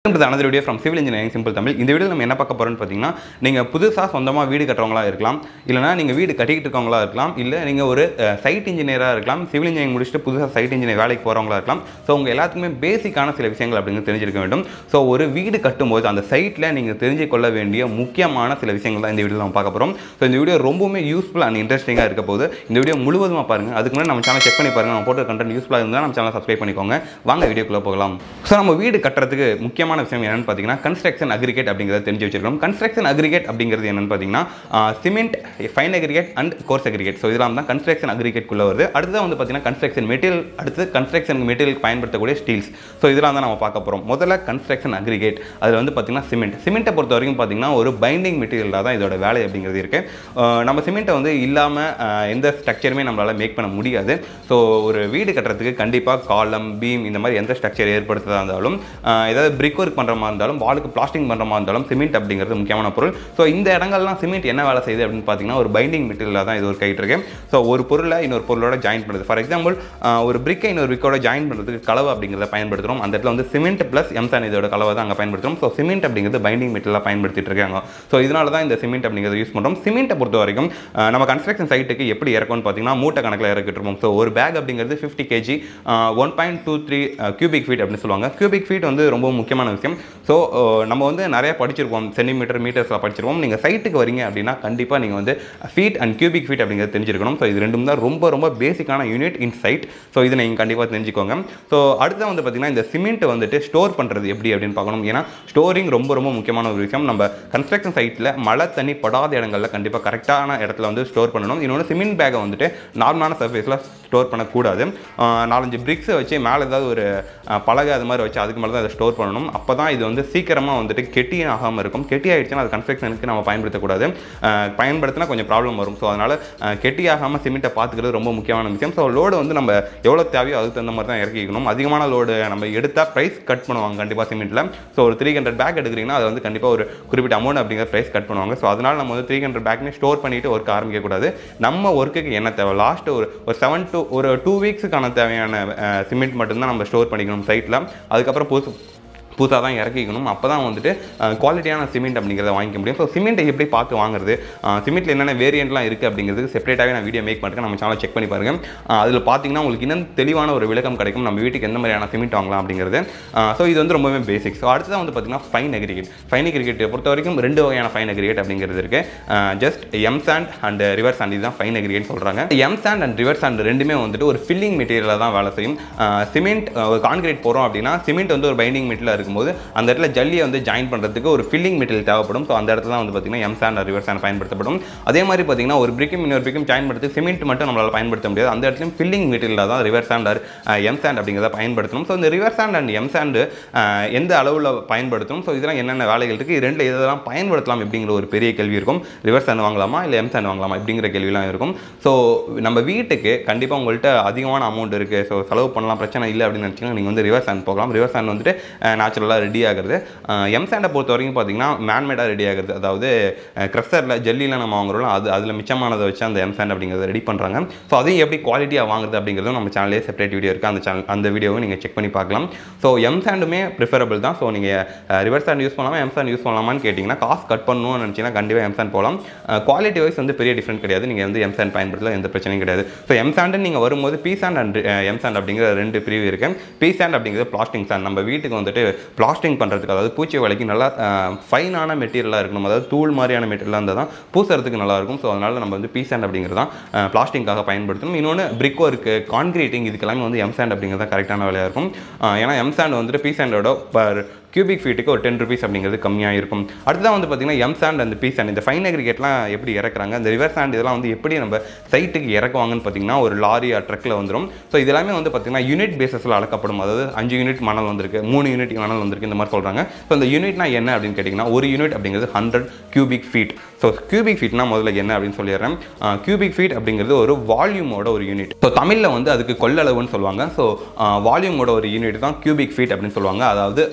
another video from civil engineering simple Tamil இந்த video நம்ம என்ன பார்க்க போறோம்னு பார்த்தீங்கன்னா நீங்கள் புதுசாக சொந்தமாக வீடு கட்டுறவங்களா இருக்கலாம் இல்லைனா நீங்கள் வீடு கட்டிக்கிட்டு இருக்கவங்களா இருக்கலாம் இல்லை நீங்கள் ஒரு சைட் இன்ஜினியராக இருக்கலாம் சிவில் இன்ஜினியரிங் முடிச்சுட்டு புதுசாக சைட் இன்ஜினியர் வேலைக்கு போகிறவங்களா இருக்கலாம் ஸோ உங்கள் எல்லாத்துக்குமே பேசிக்கான சில விஷயங்கள் அப்படிங்கிறது தெரிஞ்சிருக்க வேண்டும் ஸோ ஒரு வீடு கட்டும்போது அந்த சைட்டில் நீங்கள் தெரிஞ்சு கொள்ள வேண்டிய முக்கியமான சில விஷயங்கள் தான் இந்த வீடியோவில் நம்ம பார்க்க போகிறோம் ஸோ இந்த வீடியோ ரொம்பவுமே யூஸ்ஃபுல் அண்ட் இன்ட்ரெஸ்டிங்காக இருக்க போகுது இந்த வீடியோ முழுவதுமாக பாருங்கள் அதுக்கு முன்னாடி நம்ம சேனல் செக் பண்ணி பாருங்கள் நம்ம போட்ட கண்டென்ட் யூஸ்ஃபுல்லாக இருந்தால் நம்ம சேனல் சப்ஸ்கிரைப் பண்ணிக்கோங்க வாங்க வீடியோக்குள்ளே போகலாம் ஸோ நம்ம வீடு கட்டுறதுக்கு முக்கியமான விஷயம் என்னன்னு பார்த்தீங்கன்னா கன்ஸ்ட்ரக்ஷன் அக்ரிகேட் அப்படிங்கிறத தெரிஞ்சு வச்சிருக்கோம் கன்ஸ்ட்ரக்ஷன் அக்ரிகேட் அப்படிங்கிறது என்னன்னு பார்த்தீங்கன்னா cement fine aggregate and coarse aggregate so இதெல்லாம் தான் கன்ஸ்ட்ரக்ஷன் அக்ரிகேட்குள்ளே வருது அடுத்தது வந்து பார்த்தீங்கன்னா கன்ஸ்ட்ரக்ஷன் மெட்டீரியல் அடுத்து கன்ஸ்ட்ரக்ஷன் மெட்டீரியல் பயன்படுத்தக்கூடிய ஸ்டீல்ஸ் ஸோ இதெல்லாம் தான் நம்ம பார்க்க போகிறோம் முதல்ல கன்ஸ்ட்ரக்ஷன் அக்ரிகேட் அதில் வந்து பார்த்தீங்கன்னா சிமெண்ட் சிமெண்ட்டை பொறுத்த வரைக்கும் பார்த்தீங்கன்னா ஒரு பைண்டிங் மெட்டீரியலாக தான் இதோட வேலை அப்படிங்கிறது இருக்குது நம்ம சிமெண்ட்டை வந்து இல்லாமல் எந்த ஸ்ட்ரக்சருமே நம்மளால் மேக் பண்ண முடியாது ஸோ ஒரு வீடு கட்டுறதுக்கு கண்டிப்பாக காலம் பீம் இந்த மாதிரி எந்த ஸ்ட்ரக்சர் ஏற்படுத்துறதா இருந்தாலும் ஆஹ் ஏதாவது பிரிக் ஒர்க் பண்ணுற மாதிரி இருந்தாலும் வாலுக்கு பிளாஸ்டிங் பண்ணுற மாதிரி இருந்தாலும் சிமெண்ட் அப்படிங்கிறது முக்கியமான பொருள் ஸோ இந்த இடங்கள்லாம் சிமெண்ட் என்ன வேலை செய்யுது அப்படின்னு பார்த்தீங்கன்னா ஒரு பைண்டிங் மெட்டீரியலாக தான் இது ஒரு கைட்டு இருக்கு ஸோ ஒரு பொருளை இன்னொரு பொருளோட ஜாயின் பண்ணுறது ஃபார் எக்ஸாம்பிள் ஒரு பிரிக்கை இன்னொரு பிரிக்கோட ஜாயின் பண்ணுறதுக்கு கலவை அப்படிங்கிறத பயன்படுத்துகிறோம் அந்த இடத்துல வந்து சிமெண்ட் ப்ளஸ் எம்சான் இதோட கலவை தான் அங்கே பயன்படுத்துகிறோம் ஸோ சிமெண்ட் அப்படிங்கிறது பைண்டிங் மெட்டீரியலாக பயன்படுத்திட்டு இருக்காங்க ஸோ இதனால தான் இந்த சிமெண்ட் அப்படிங்கிறத யூஸ் பண்ணுறோம் சிமெண்ட்டை பொறுத்த வரைக்கும் ஆஹ் நம்ம கன்ஸ்ட்ரக்ஷன் சைட்டுக்கு எப்படி இறக்கும்னு பார்த்தீங்கன்னா மூட்டை கணக்கில் இறக்கிட்டு இருப்போம் ஸோ ஒரு பேக் அப்படிங்கிறது fifty kg one point two three cubic feet அப்படின்னு சொல்லுவாங்க கியூபிக் ஃபீட் வந்து ரொம்ப முக்கியமான விஷயம் ஸோ நம்ம வந்து நிறைய படிச்சிருப்போம் சென்டிமீட்டர் மீட்டர்ஸில் படிச்சிருப்போம் நீங்கள் சைட்டுக்கு வரீங்க அப்படின்னா கண்டிப்பாக நீங்கள் வந்து ஃபீட் அண்ட் கியூபிக் ஃபீட் அப்படிங்கிறது தெரிஞ்சிருக்கணும் ஸோ இது ரெண்டும் தான் ரொம்ப ரொம்ப பேசிக்கான யூனிட் இன் சைட் ஸோ இதை நீங்கள் கண்டிப்பாக தெரிஞ்சுக்கோங்க ஸோ அடுத்து வந்து பார்த்தீங்கன்னா இந்த சிமெண்ட் வந்துட்டு ஸ்டோர் பண்ணுறது எப்படி அப்படின்னு பார்க்கணும் ஏன்னா ஸ்டோரிங் ரொம்ப ரொம்ப முக்கியமான ஒரு விஷயம் நம்ம கன்ஸ்ட்ரக்ஷன் சைட்டில் மழை தண்ணி படாத இடங்களில் கண்டிப்பாக கரெக்டான இடத்துல வந்து ஸ்டோர் பண்ணணும் இன்னொன்று சிமெண்ட் பேக்கை வந்துட்டு நார்மலான சர்ஃபேஸில் ஸ்டோர் பண்ணக்கூடாது ஆஹ் நாலஞ்சு பிரிக்ஸை வச்சு மேலே ஏதாவது ஒரு ஆஹ் பலகை அது மாதிரி வச்சு அதுக்கு மேலே தான் அதை ஸ்டோர் பண்ணணும் அப்போ தான் இது வந்து சீக்கிரமாக வந்துட்டு கெட்டி ஆகாமல் இருக்கும் கெட்டி ஆயிடுச்சுன்னா அது கன்ஸ்ட்ரக்ஷனுக்கு நம்ம பயன்படுத்தக்கூடாது ஆஹ் பயன்படுத்தினா கொஞ்சம் ப்ராப்ளம் வரும் ஸோ அதனால் கெட்டி ஆகாமல் சிமெண்ட்டை பார்த்துக்கிறது ரொம்ப முக்கியமான விஷயம் ஸோ லோடு வந்து நம்ம எவ்வளோ தேவையோ அதுக்கு தகுந்த மாதிரி தான் இறக்கிக்கணும் அதிகமான லோடு நம்ம எடுத்தால் ப்ரைஸ் கட் பண்ணுவாங்க கண்டிப்பாக சிமெண்ட்டில் ஸோ ஒரு த்ரீ ஹண்ட்ரட் பேக் எடுக்கிறீங்கன்னா அது வந்து கண்டிப்பாக ஒரு குறிப்பிட்ட அமௌண்ட் அப்படிங்கிற ப்ரைஸ் கட் பண்ணுவாங்க ஸோ அதனால் நம்ம வந்து த்ரீ ஹண்ட்ரட் பேக்னே ஸ்டோர் பண்ணிட்டு ஒர்க் ஆரம்பிக்கக்கூடாது நம்ம ஒர்க்குக்கு என்ன தேவை லாஸ்ட் ஒரு ஒரு செவன் டு ஒரு டூ வீக்ஸுக்கான தேவையான சிமெண்ட் மட்டும்தான் நம்ம ஸ்டோர் பண்ணிக்கணும் சைட்டில் அதுக்கப்புறம் புதுசு புதுசாக தான் இறக்கிக்கணும் அப்போ தான் வந்துட்டு குவாலிட்டியான சிமெண்ட் அப்படிங்கிறத வாங்கிக்க முடியும் ஸோ சிமெண்ட்டை எப்படி பார்த்து வாங்குறது சிமெண்ட்டில் என்னென்ன வேரியண்ட்லாம் இருக்குது அப்படிங்கிறதுக்கு செப்பரேட்டாகவே நான் வீடியோ மேக் பண்ணுறேன் நம்ம சேனல் செக் பண்ணி பாருங்கள் அதில் பார்த்தீங்கன்னா உங்களுக்கு இன்னும் தெளிவான ஒரு விளக்கம் கிடைக்கும் நம்ம வீட்டுக்கு எந்த மாதிரியான சிமெண்ட் வாங்கலாம் அப்படிங்கிறது ஸோ இது வந்து ரொம்பவே பேசிக் ஸோ அடுத்ததான் வந்து பார்த்தீங்கன்னா ஃபைன் அக்ரிகேட் ஃபைன் அக்ரிகேட்டை பொறுத்த வரைக்கும் ரெண்டு வகையான ஃபைன் அக்ரிகேட் அப்படிங்கிறது இருக்குது just M sand and river sand இதுதான் ஃபைன் அக்ரிகேட் சொல்கிறாங்க M sand and river sand ரெண்டுமே வந்துட்டு ஒரு ஃபில்லிங் மெட்டீரியலாக தான் வேலை செய்யும் சிமெண்ட் ஒரு கான்கிரீட் போகிறோம் அப்படின்னா சிமெண்ட் வந்து ஒரு பைண்டிங் மெட்டீரியலாக இருக்கும்போது அந்த இடத்துல ஜல்லியை வந்து ஜாயின் பண்ணுறதுக்கு ஒரு ஃபில்லிங் மெட்டீரியல் தேவைப்படும் ஸோ அந்த இடத்துல தான் வந்து பார்த்தீங்கன்னா எம் சாண்ட் ரிவர் சாண்ட் பயன்படுத்தப்படும் அதே மாதிரி பார்த்தீங்கன்னா ஒரு பிரிக்கும் இன்னொரு பிரிக்கும் ஜாயின் பண்ணுறது சிமெண்ட் மட்டும் நம்மளால் பயன்படுத்த முடியாது அந்த இடத்துலையும் ஃபில்லிங் மெட்டீரியலாக தான் river sand or M sand அப்படிங்கிறத பயன்படுத்தணும் ஸோ இந்த river sand and M sand எந்த அளவில் பயன்படுத்தணும் ஸோ இதெல்லாம் என்னென்ன வேலைகள் இருக்குது ரெண்டில் இதெல்லாம் பயன்படுத்தலாம் அப்படிங்கிற ஒரு பெரிய கேள்வி இருக்கும் ரிவர் சாண்ட் வாங்கலாமா இல்லை எம் சாண்ட் வாங்கலாமா அப்படிங்கிற கேள்விலாம் இருக்கும் ஸோ நம்ம வீட்டுக்கு கண்டிப்பாக உங்கள்கிட்ட அதிகமான அமௌண்ட் இருக்குது ஸோ செலவு பண்ணலாம் பிரச்சனை இல்லை அப்படின்னு நினச்சிங்கன்னா நீங்கள் வந்து ரிவர் சாண்ட் போகலாம் ரிவர் சாண்ட் வந்துட்டு நேச்சுரலாக ரெடி ஆகிறது எம் சாண்டை பொறுத்த வரைக்கும் பார்த்தீங்கன்னா மேன்மேடாக ரெடி ஆகுது அதாவது க்ரெஷரில் ஜெல்லியில் நம்ம வாங்குறோம் அது அதில் மிச்சமானதை வச்சு அந்த எம் சாண்ட் அப்படிங்கிறத ரெடி பண்ணுறாங்க ஸோ அதையும் எப்படி குவாலிட்டியாக வாங்குறது அப்படிங்கிறதும் நம்ம சேனலே செப்பரேட் வீடியோ இருக்குது அந்த சேனல் அந்த வீடியோவை நீங்கள் செக் பண்ணி பார்க்கலாம் ஸோ எம் சாண்டுமே ப்ரிஃபரபிள் தான் ஸோ நீங்கள் ரிவர் சாண்ட் யூஸ் பண்ணலாமா எம் சாண்ட் யூஸ் பண்ணலாமான்னு கேட்டிங்கன்னா காசு கட் பண்ணணும்னு நினச்சிங்கன்னா கண்டிப்பாக எம் சாண்ட் போகலாம் குவாலிட்டி வைஸ் வந்து பெரிய டிஃப்ரெண்ட் கிடையாது நீங்கள் வந்து எம் சாண்ட் பயன்படுத்தல எந்த பிரச்சனையும் கிடையாது ஸோ எம் சாண்டு நீங்கள் வரும்போது P sand and M sand அப்படிங்கிற ரெண்டு பிரிவு இருக்குது பி சாண்ட் அப்படிங்கிறது பிளாஸ்டிங் சாண்ட் நம்ம வீட்டுக்கு வந்துட்டு பிளாஸ்டிங் பண்ணுறதுக்கு அதாவது பூச்சி வேலைக்கு நல்லா ஃபைனான மெட்டீரியலாக இருக்கணும் அதாவது தூள் மாதிரியான மெட்டீரியலாக இருந்தால் தான் பூசுறதுக்கு நல்லாயிருக்கும் ஸோ அதனால் நம்ம வந்து பி சாண்ட் அப்படிங்கிறது தான் பிளாஸ்டிங்காக பயன்படுத்தணும் இன்னொன்று பிரிக் ஒர்க்கு கான்கிரீட்டிங் இதுக்கெல்லாமே வந்து எம் சாண்ட் அப்படிங்கிறது தான் கரெக்டான வேலையாக இருக்கும் ஏன்னா எம் சாண்ட் வந்துட்டு பி சாண்டோட பர் கியூபிக் ஃபீட்டுக்கு ஒரு டென் ருபீஸ் அப்படிங்கிறது கம்மியாக இருக்கும் அடுத்ததான் வந்து பார்த்தீங்கன்னா எம் சாண்ட் அந்த பி சாண்ட் இந்த ஃபைன் அக்ரிகேட்லாம் எப்படி இறக்குறாங்க அந்த ரிவர் சாண்ட் இதெல்லாம் வந்து எப்படி நம்ம சைட்டுக்கு இறக்குவாங்கன்னு பார்த்தீங்கன்னா ஒரு லாரி ட்ரக்கில் வந்துடும் ஸோ இதெல்லாமே வந்து பார்த்தீங்கன்னா யூனிட் பேசஸில் அளக்கப்படும் அதாவது அஞ்சு யூனிட் மணல் வந்திருக்கு மூணு யூனிட் மணல் வந்திருக்கு இந்த மாதிரி சொல்கிறாங்க ஸோ இந்த யூனிட்னா என்ன அப்படின்னு கேட்டிங்கன்னா ஒரு யூனிட் அப்படிங்கிறது hundred cubic feet so cubic ஃபீட்னா முதல்ல என்ன அப்படின்னு சொல்லிடுறேன் கியூபிக் ஃபீட் அப்படிங்கிறது ஒரு வால்யூமோட ஒரு யூனிட் ஸோ தமிழில் வந்து அதுக்கு கொள்ளளவுன்னு சொல்லுவாங்க ஸோ வால்யூமோட ஒரு யூனிட் தான் கியூபிக் ஃபீட் அப்படின்னு சொல்லுவாங்க அதாவது ஒரு அடி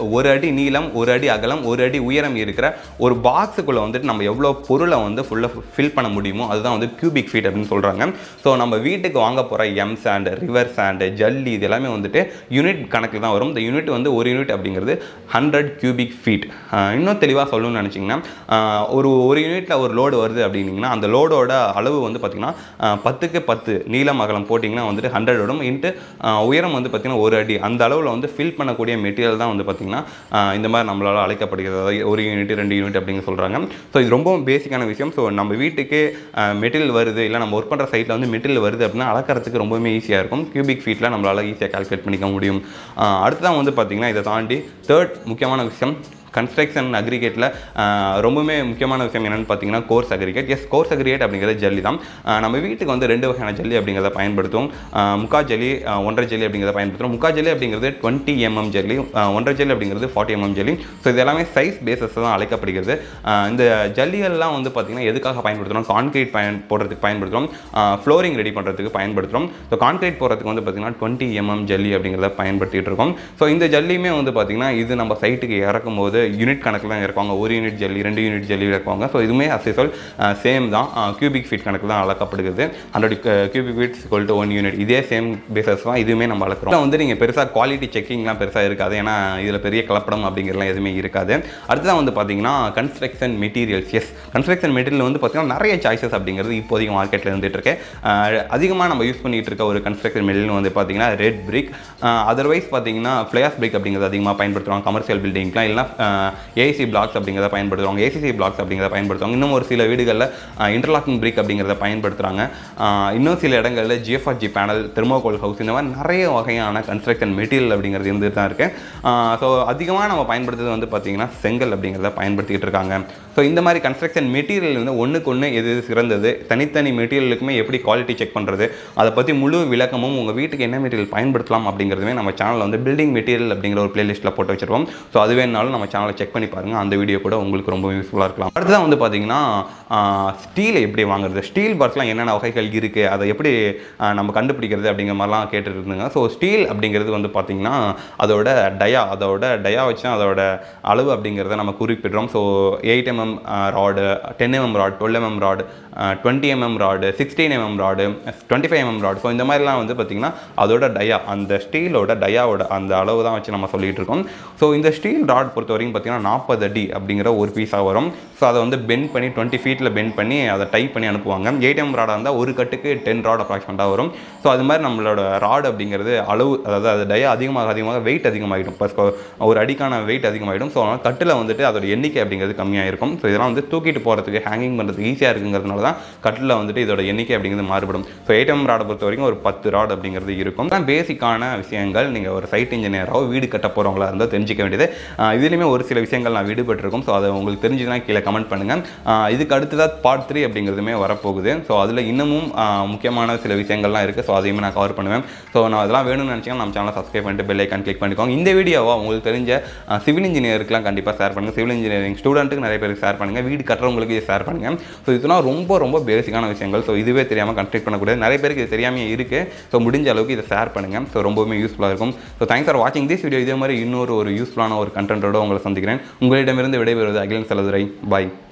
அடி நீளம் ஒரு அடி அகலம் ஒரு அடி உயரம் இருக்கிற ஒரு பாக்ஸுக்குள்ளே வந்துட்டு நம்ம எவ்வளோ பொருளை வந்து ஃபுல்லாக ஃபில் பண்ண முடியுமோ அதுதான் வந்து கியூபிக் ஃபீட் அப்படின்னு சொல்கிறாங்க ஸோ நம்ம வீட்டுக்கு வாங்க போகிற எம் சாண்டு ரிவர் சாண்டு ஜல்லி இது எல்லாமே வந்துட்டு யூனிட் கணக்கில் தான் வரும் இந்த யூனிட் வந்து ஒரு யூனிட் அப்படிங்கிறது ஹண்ட்ரட் கியூபிக் ஃபீட் இன்னும் தெளிவாக சொல்லணும்னு நினச்சிங்கன்னா ஆஹ் ஒரு ஒரு யூனிட்டில் ஒரு லோடு வருது அப்படின்னீங்கன்னா அந்த லோடோட அளவு வந்து பார்த்திங்கன்னா ஆஹ் பத்துக்கு பத்து நீளம் அகலம் போட்டிங்கன்னா வந்துட்டு ஹண்ட்ரட் வரும் இன்ட்டு உயரம் வந்து பார்த்திங்கன்னா ஒரு அடி அந்த அளவில் வந்து ஃபில் பண்ணக்கூடிய மெட்டீரியல் தான் வந்து பார்த்திங்கன்னா ஆஹ் இந்த மாதிரி நம்மளால் அழைக்கப்படுகிறது அதாவது ஒரு யூனிட் ரெண்டு யூனிட் அப்படின்னு சொல்கிறாங்க ஸோ இது ரொம்பவும் பேசிக்கான விஷயம் ஸோ நம்ம வீட்டுக்கு மெட்டீரியல் வருது இல்லை நம்ம ஒர்க் பண்ணுற சைட்டில் வந்து மெட்டீரியல் வருது அப்படின்னா அளக்கிறதுக்கு ரொம்பவுமே ஈஸியாக இருக்கும் கியூபிக் ஃபீட்டில் நம்மளால் ஈஸியாக கால்குலேட் பண்ணிக்க முடியும் ஆஹ் அடுத்ததான் வந்து பார்த்திங்கன்னா இதை தாண்டி தேர்ட் முக்கியமான விஷயம் கன்ஸ்ட்ரக்ஷன் அக்ரிகேட்டில் ரொம்பவுமே முக்கியமான விஷயம் என்னென்னு பார்த்தீங்கன்னா coarse aggregate yes coarse aggregate அப்படிங்கிறது ஜல்லி தான் ஆஹ் நம்ம வீட்டுக்கு வந்து ரெண்டு வகையான ஜல்லி அப்படிங்கிறத பயன்படுத்தும் ஆஹ் முக்கா ஜல்லி ஆஹ் ஒன்றரை ஜல்லி அப்படிங்கிறத பயன்படுத்துகிறோம் முக்கா ஜல்லி அப்படிங்கிறது டுவெண்ட்டி எம்எம் ஜல்லி ஆஹ் ஒன்றரை ஜல்லி அப்படிங்கிறது ஃபார்ட்டி எம்எம் ஜல்லி ஸோ இது எல்லாமே சைஸ் பேசஸ் தான் அழைக்கப்படுகிறது ஆஹ் இந்த ஜல்லிகள்லாம் வந்து பார்த்திங்கன்னா எதுக்காக பயன்படுத்துகிறோம் கான்கிரீட் பயன் போடுறதுக்கு பயன்படுத்துகிறோம் ஃப்ளோரிங் ரெடி பண்ணுறதுக்கு பயன்படுத்துகிறோம் ஸோ கான்கிரீட் போடுறதுக்கு வந்து பார்த்திங்கன்னா டுவெண்ட்டி எம்எம் ஜல்லி அப்படிங்கிறத பயன்படுத்திட்டு இருக்கோம் ஸோ இந்த ஜல்லியுமே வந்து பார்த்திங்கன்னா இது நம்ம சைட்டுக்கு இறக்கும் போது யூனிட் கணக்கில் தான் இறக்குவாங்க ஒரு யூனிட் ஜல்லி ரெண்டு யூனிட் ஜல்லி இறக்குவாங்க ஸோ இதுவுமே அசைசல் சேம் தான் கியூபிக் ஃபீட் கணக்கில் தான் அளக்கப்படுகிறது hundred cubic feet equal to one unit இதே சேம் பேசஸ் தான் இதுவுமே நம்ம அளக்கிறோம் இதுல வந்து நீங்கள் பெருசாக குவாலிட்டி செக்கிங்லாம் பெருசாக இருக்காது ஏன்னா இதில் பெரிய கலப்படம் அப்படிங்கிறலாம் எதுவுமே இருக்காது அடுத்ததான் வந்து பார்த்தீங்கன்னா construction materials yes construction material வந்து பார்த்தீங்கன்னா நிறைய சாய்ஸஸ் அப்படிங்கிறது இப்போதைக்கு மார்க்கெட்டில் இருந்துட்டு இருக்கு அதிகமாக நம்ம யூஸ் பண்ணிட்டு இருக்க ஒரு கன்ஸ்ட்ரக்ஷன் மெட்டீரியல் வந்து பார்த்தீங்கன்னா ரெட் பிரிக் அதர்வைஸ் பார்த்தீங்கன்னா ஃப்ளையாஸ் பிரிக் அப்படிங்கிறது அதிகமாக பயன்படுத்துவாங்க கமர்ஷியல் பில்டிங்லாம் இல்லைனா ஏசி பிளாக்ஸ் அப்படிங்கிறத பயன்படுத்துவாங்க ஏசிசி பிளாக்ஸ் அப்படிங்கிறத பயன்படுத்துவாங்க இன்னும் ஒரு சில வீடுகளில் இன்டர்லாக்கிங் பிரிக் அப்படிங்கிறத பயன்படுத்துகிறாங்க இன்னும் சில இடங்களில் ஜிஎஃப்ஆர்ஜி பேனல் தெர்மோகோல் ஹவுஸ் இந்த மாதிரி நிறைய வகையான கன்ஸ்ட்ரக்ஷன் மெட்டீரியல் அப்படிங்கிறது இருந்துட்டு தான் இருக்கு ஸோ அதிகமாக நம்ம பயன்படுத்துறது வந்து பார்த்தீங்கன்னா செங்கல் அப்படிங்கிறத பயன்படுத்திக்கிட்டு இருக்காங்க ஸோ இந்த மாதிரி கன்ஸ்ட்ரக்ஷன் மெட்டீரியல் வந்து ஒன்றுக்கு ஒன்று எது எது சிறந்தது தனித்தனி மெட்டீரியலுக்குமே எப்படி குவாலிட்டி செக் பண்ணுறது அதை பற்றி முழு விளக்கமும் உங்கள் வீட்டுக்கு என்ன மெட்டீரியல் பயன்படுத்தலாம் அப்படிங்கிறதுமே நம்ம சேனலில் வந்து பில்டிங் மெட்டீரியல் அப்படிங்கிற ஒரு பிளேலிஸ்ட்டில் போட்டு வச்சிருக்கோம் ஸோ அது வேணாலும் நம்ம சேனலை செக் பண்ணி பாருங்கள் அந்த வீடியோ கூட உங்களுக்கு ரொம்ப யூஸ்ஃபுல்லாக இருக்கலாம் அடுத்ததான் வந்து பார்த்தீங்கன்னா ஸ்டீல் எப்படி வாங்குறது ஸ்டீல் பார்ட்ஸ்லாம் என்னென்ன வகைகள் இருக்குது அதை எப்படி ஆஹ், நம்ம கண்டுபிடிக்கிறது அப்படிங்கிற மாதிரிலாம் கேட்டுட்டு இருந்தாங்க ஸோ ஸ்டீல் அப்படிங்கிறது வந்து பார்த்திங்கன்னா அதோட டயா அதோட டயா வச்சு தான் அதோட அளவு அப்படிங்கிறத நம்ம குறிப்பிடுறோம் so eight mm rod ten mm rod twelve mm rod twenty mm rod sixteen mm rod twenty five mm rod so இந்த மாதிரிலாம் வந்து பார்த்திங்கன்னா அதோட டயா அந்த ஸ்டீலோட டயாவோட அந்த அளவு தான் வச்சு நம்ம சொல்லிட்டு இருக்கோம் ஸோ இந்த ஸ்டீல் ராட் பொறுத்த வரைக்கும் பார்த்தீங்கன்னா நாற்பது அடி அப்படிங்கிற ஒரு பீஸாக வரும் ஸோ அதை வந்து பெண்ட் பண்ணி டுவெண்ட்டி ஃபீட்டில் பெண்ட் பண்ணி அதை டைப் பண்ணி அனுப்புவாங்க ஏடிஎம் ராடாக இருந்தால் ஒரு கட்டுக்கு டென் ராட் அப்ராக்சிமேட்டாக வரும் ஸோ அது மாதிரி நம்மளோட ராட் அப்படிங்கிறது அளவு அதாவது அது டயா அதிகமாக அதிகமாக வெயிட் அதிகமாகிடும் ப்ளஸ் ஒரு அடிக்கான வெயிட் அதிகமாகிடும் ஸோ அதனால் கட்டில் வந்துட்டு அதோட எண்ணிக்கை அப்படிங்கிறது கம்மியாக இருக்கும் ஸோ இதெல்லாம் வந்து தூக்கிட்டு போகிறதுக்கு ஹேங்கிங் பண்ணுறதுக்கு ஈஸியாக இருக்குங்கிறதுனால தான் கட்டில் வந்துட்டு இதோட எண்ணிக்கை அப்படிங்கிறது மாறுபடும் ஸோ ஏடிஎம் ராடை பொறுத்த வரைக்கும் ஒரு பத்து ராட் அப்படிங்கிறது இருக்கும் தான் பேசிக்கான விஷயங்கள் நீங்கள் ஒரு சைட் இன்ஜினியராகவோ வீடு கட்ட போகிறவங்களா இருந்தால் தெரிஞ்சிக்க வேண்டியது ஆஹ் இதுலேயுமே ஒரு சில விஷயங்கள் நான் விடுபட்டிருக்கும் ஸோ அதை உங்களுக்கு தெரிஞ்சுதுன்னா கீழே கமெண்ட் பண்ணுங்கள் ஆஹ் இதுக்கு அடுத்ததாக பார்ட் த்ரீ அப்படிங்கிறதுமே வரப்போகுது ஸோ அதில் இன்னமும் ஆஹ் முக்கியமான சில விஷயங்கள்லாம் இருக்குது ஸோ அதையுமே நான் கவர் பண்ணுவேன் ஸோ நான் அதெல்லாம் வேணும்னு நினச்சிங்கன்னா நம்ம சேனலை சப்ஸ்கிரைப் பண்ணிட்டு பெல் ஐக்கான் கிளிக் பண்ணிக்கோங்க இந்த வீடியோவை உங்களுக்கு தெரிஞ்ச சிவில் இன்ஜினியருக்குலாம் கண்டிப்பாக ஷேர் பண்ணுங்கள் சிவில் இன்ஜினியரிங் ஸ்டூடெண்ட்டுக்கு நிறைய பேருக்கு ஷேர் பண்ணுங்கள் வீடு கட்டுறவங்களுக்கு இதை ஷேர் பண்ணுங்கள் ஸோ இதெல்லாம் ரொம்ப ரொம்ப பேசிக்கான விஷயங்கள் ஸோ இதுவே தெரியாமல் கன்ஸ்ட்ரக்ட் பண்ணக்கூடாது நிறைய பேருக்கு இது தெரியாமல் இருக்குது ஸோ முடிஞ்ச அளவுக்கு இதை ஷேர் பண்ணுங்கள் ஸோ ரொம்பவுமே யூஸ்ஃபுல்லாக இருக்கும் ஸோ தேங்க்ஸ் ஃபார் வாட்சிங் திஸ் வீடியோ இதே மாதிரி இன்னொரு ஒரு யூஸ்ஃபுல்லான ஒரு கண்டென்ட்டோட உங்களை சந்திக்கிறேன் உங்களிடமிருந்து விடைபெறுவது அகிலன் செலதுரை பாய்